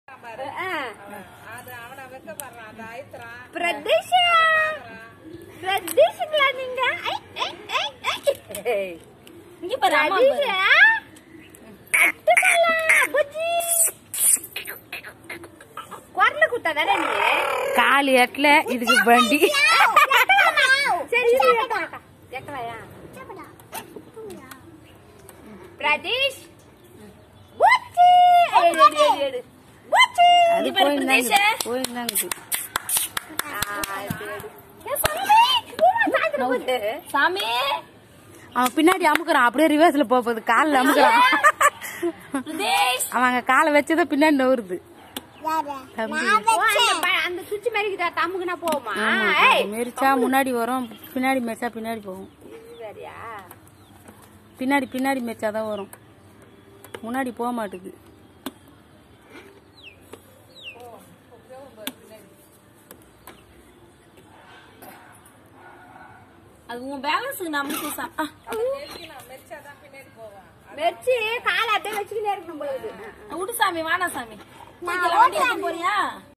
அது அவனை வைக்க பாடுறான் அந்த ஆயத்துறான் பிரதேஷா பிரதேஷுங்களா நீங்க ஐ, ஐ, ஐ, ஐ. இங்க பாரு அம்மா பிரதேஷா அட்டுக்கலா, புஜ்ஜி. குரல் குத்தாதானே நீ காலி எட்டல இதுக்கு வண்டி சரி இரு, எட்டலாம். எட்டலாயா? பிரதீஷ் புஜ்ஜி. எடு, எடு, எடு, எடு. புஜ்ஜி. அது இங்க பாரு, போயிருந்தாங்க பிரதீஷ். போயிருந்தாங்க ஆ, எடு, எடு. ஏ, சாமி. ஊமா, சாய்ந்துட போகுது. சாமி அவன் பின்னாடி அமுக்குறான் அப்படியே ரிவர்ஸ்ல போகுது காலில் அமுக்குறான் பிரதேஷ் அவன் அங்க காலை வச்சதை பின்னாடி நவுறுது தம்பி ஓ, அந்த ப- அந்த சுவிட்ச் மாதிரி இருக்குதா, தமுக்குனா போகுமா ஆமா, ஏய். அது மெரிச்சா முன்னாடி வரும் பின்னாடி மெரிச்சா பின்னாடி போகும் இது வேறயா? பின்னாடி பின்னாடி மெரிச்சாதான் வரும் முன்னாடி போக மாட்டுது அது உன் பேலன்ஸுக்கு நமக்கு சா- ஆ, மெர்ச்சி காலை அப்படியே வச்சுக்கிட்டே இருக்கணும் போல இருக்குது. விடு சாமி வாடா சாமி தூக்கி வண்டி எடுத்து போறியா